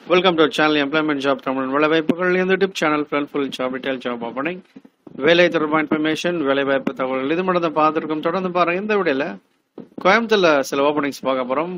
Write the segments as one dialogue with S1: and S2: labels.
S1: welcome to channel employment job Tamil வேலைவாய்ப்புகள் இந்த YouTube channel full job detail job opening வேலை தொடர்பான இன்ஃபர்மேஷன் வேலைவாய்ப்பு தகவல்கள் இது மட்டும் தான் பார்த்துருக்கோம் தொடர்ந்து பாருங்க இந்த வீடியோல கோயம்புத்தூர்ல சில ஓப்பனிங்ஸ் பார்க்க போறோம்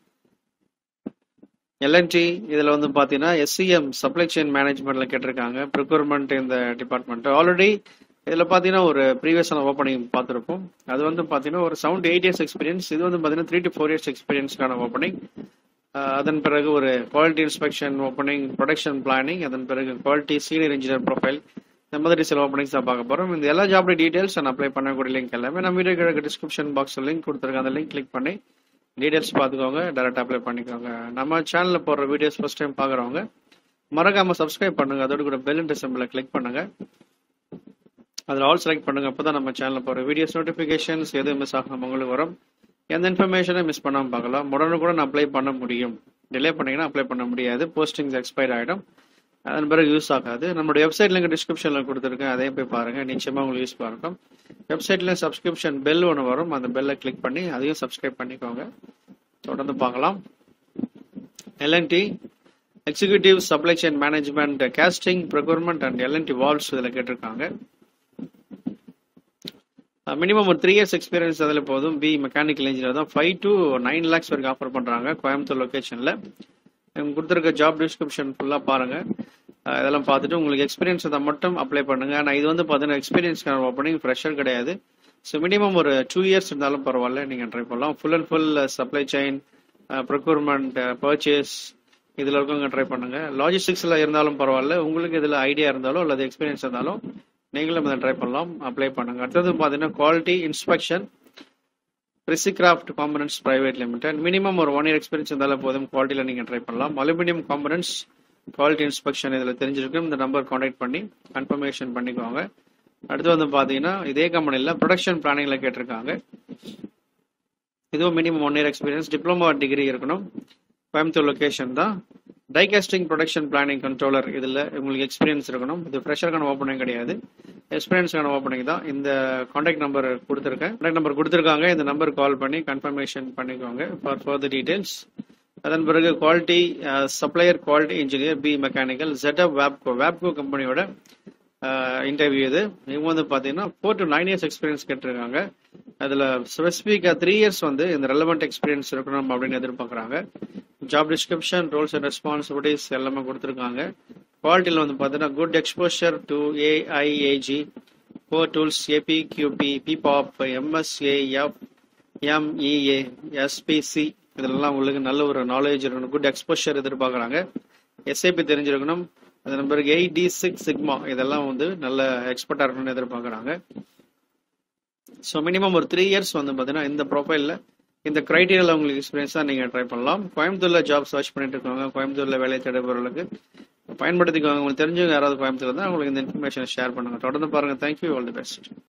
S1: எல்என்டி இதுல வந்து பாத்தீங்கன்னா எஸ்சிஎம் சப்ளை செயின் மேனேஜ்மெண்ட்ல கேட்டிருக்காங்க ப்ரிக்யூர்மெண்ட் இந்த டிபார்ட்மெண்ட் ஆல்ரெடி இதுல பாத்தீங்கன்னா ஒரு ப்ரீவியஸான ஓப்பனிங் பார்த்துருப்போம் அது வந்து பாத்தீங்கன்னா ஒரு செவன் எயிட் இயர்ஸ் எக்ஸ்பீரியன்ஸ் இது வந்து பாத்தீங்கன்னா த்ரீ டு ஃபோர் இயர்ஸ் எக்ஸ்பீரியன்ஸ்க்கான ஓப்பனிங் அதன் பிறகு ஒரு quality inspection opening production planning அதன் பிறகு குவாலிட்டி சீனியர் இன்ஜினியர் ப்ரொஃபைல் இந்த மாதிரி சில ஓப்பனிங்ஸ் தான் பார்க்க போறோம் இந்த எல்லா ஜாப் டீடைல்ஸ் நான் அப்ளை பண்ணக்கூடிய லிங்க் எல்லாமே நம்ம வீடியோ கிழக்கு டிஸ்கிரிப்ஷன் பாக்ஸ் லிங்க் கொடுத்துருக்கேன் அந்த லிங்க் கிளிக் பண்ணி டீடைல்ஸ் பார்த்துக்கோங்க டேரக்ட் அப்ளை பண்ணிக்கோங்க நம்ம சேனலில் போடுற வீடியோஸ் ஃபர்ஸ்ட் டைம் பார்க்குறவங்க மறக்காம சப்ஸ்கிரைப் பண்ணுங்க அதோட கூட பெல் சிம்பிளை கிளிக் பண்ணுங்க அதில் ஆல் செலக்ட் பண்ணுங்க அப்பதான் நம்ம சேனலில் போகிற வீடியோஸ் நோட்டிஃபிகேஷன்ஸ் எது மிஸ் ஆகாம உங்களுக்கு வரும் எந்த இன்ஃபர்மேஷனை மிஸ் பண்ணாமல் பார்க்கலாம் உடனுக்குடன் அப்ளை பண்ண முடியும் டிலே பண்ணீங்கன்னா அப்ளை பண்ண முடியாது போஸ்டிங்ஸ் எக்ஸ்பயர் ஆகிடும் அதன் பிறகு யூஸ் ஆகாது நம்மளுடைய வெப்சைட் லிங்க் டிஸ்கிரிப்ஷனில் கொடுத்துருக்கேன் அதையும் போய் பாருங்க நிச்சயமாக உங்களுக்கு யூஸ் இருக்கும் வெப்சைட்ல சப்ஸ்கிரிப்ஷன் பெல் ஒன்று வரும் அந்த பெல்லை கிளிக் பண்ணி அதையும் சப்ஸ்கிரைப் பண்ணிக்கோங்க தொடர்ந்து பார்க்கலாம் L and T executive supply chain management casting procurement and L and T valves இதில் கேட்டிருக்காங்க மினிமம் ஒரு த்ரீ இயர்ஸ் எக்ஸ்பீரியன்ஸ் அதில் போதும் பி மெக்கானிக்கல் இன்ஜினியர் தான் ஃபைவ் டு நைன் லேக்ஸ் வரைக்கும் ஆஃபர் பண்ணுறாங்க கோயம்புத்தூர் லொக்கேஷனில் கொடுத்துருக்க ஜாப் டிஸ்கிரிப்ஷன் ஃபுல்லாக பாருங்கள் இதெல்லாம் பார்த்துட்டு உங்களுக்கு எக்ஸ்பீரியன்ஸ் அதை மட்டும் அப்ளை பண்ணுங்க ஆனால் இது வந்து பார்த்தீங்கன்னா எக்ஸ்பீரியன்ஸ்க்கான ஓப்பனிங் ஃப்ரெஷர் கிடையாது ஸோ மினிமம் ஒரு டூ இயர்ஸ் இருந்தாலும் பரவாயில்ல நீங்கள் ட்ரை பண்ணலாம் full and full supply chain procurement purchase இதில் இருக்கவங்க ட்ரை பண்ணுங்க லாஜிஸ்டிக்ஸில் இருந்தாலும் பரவாயில்ல உங்களுக்கு இதில் ஐடியா இருந்தாலும் அல்லது எக்ஸ்பீரியன்ஸ் இருந்தாலும் நீங்களும் இதை ட்ரை பண்ணலாம் அப்ளை பண்ணுங்க அடுத்தது பார்த்தீங்கன்னா quality inspection Precicraft components private limited minimum ஒரு ஒன் இயர் எக்ஸ்பீரியன்ஸ் இருந்தாலும் போதும் குவாலிட்டியில் நீங்கள் ட்ரை பண்ணலாம் அலுமினியம் காம்பனன்ஸ் குவாலிட்டி இன்ஸ்பெக்ஷன் இதில் தெரிஞ்சிருக்கும் இந்த நம்பர் காண்டாக்ட் பண்ணி கன்ஃபர்மேஷன் பண்ணிக்கோங்க அடுத்து வந்து பார்த்தீங்கன்னா இதே கம்பெனியில் ப்ரொடக்ஷன் பிளானிங்கில் கேட்டிருக்காங்க இதுவும் minimum one year experience diploma degree இருக்கணும் கோயம்புத்தூர் லொக்கேஷன் தான் டைகாஸ்டிங் ப்ரொடக்ஷன் பிளானிங் கண்ட்ரோலர் இதில் உங்களுக்கு எக்ஸ்பீரியன்ஸ் இருக்கணும் இது ஃப்ரெஷருக்கான ஓப்பனிங் கிடையாது எக்ஸ்பீரியன்ஸ்க்கான ஓப்பனிங் தான் இந்த காண்டாக்ட் நம்பர் கொடுத்துருக்கேன் காண்டாக்ட் நம்பர் கொடுத்துருக்காங்க இந்த நம்பர் கால் பண்ணி கன்ஃபர்மேஷன் பண்ணிக்கோங்க ஃபார் ஃபர்தர் டீடைல்ஸ் அதன் பிறகு quality supplier quality engineer B mechanical ஜெட்டப் வேப்கோ வேப்கோ கம்பெனியோட இன்டர்வியூ இது இவங்க வந்து பார்த்தீங்கன்னா four to nine years experience கேட்டிருக்காங்க அதில் ஸ்பெசிஃபிக்காக த்ரீ இயர்ஸ் வந்து இந்த ரெலவெண்ட் எக்ஸ்பீரியன்ஸ் இருக்கணும் அப்படின்னு எதிர்பார்க்குறாங்க job description roles and responsibilities எல்லாமே கொடுத்துருக்காங்க குவாலிட்டியில் வந்து பார்த்தீங்கன்னா good exposure to AIAG core tools APQP PPAP MSA FMEA SPC இதெல்லாம் உங்களுக்கு நல்ல ஒரு நாலேஜ் இருக்கணும் குட் எக்ஸ்போஷர் எதிர்பார்க்குறாங்க எஸ்ஐபி தெரிஞ்சிருக்கணும் அதன் பிறகு எயிட் டி சிக்ஸ் சிக்மா இதெல்லாம் வந்து நல்ல எக்ஸ்பர்ட்டாக இருக்கணும்னு எதிர்பார்க்குறாங்க ஸோ மினிமம் ஒரு த்ரீ இயர்ஸ் வந்து பார்த்தீங்கன்னா இந்த ப்ரொஃபைலில் இந்த கிரைட்டீரியாவில் உங்களுக்கு எக்ஸ்பீரியன்ஸாக நீங்கள் ட்ரை பண்ணலாம் கோயம்புத்தூரில் ஜாப் சர்ச் பண்ணிட்டு இருக்கவங்க கோயம்புத்தூரில் வேலை தேடுபவர்களுக்கு பயன்படுத்திக்கோங்க உங்களுக்கு தெரிஞ்சவங்க யாராவது கோயம்புத்தூர் தான் உங்களுக்கு இந்த இன்ஃபர்மேஷன் ஷேர் பண்ணுங்க தொடர்ந்து பாருங்க தேங்க்யூ ஆல் தி பெஸ்ட்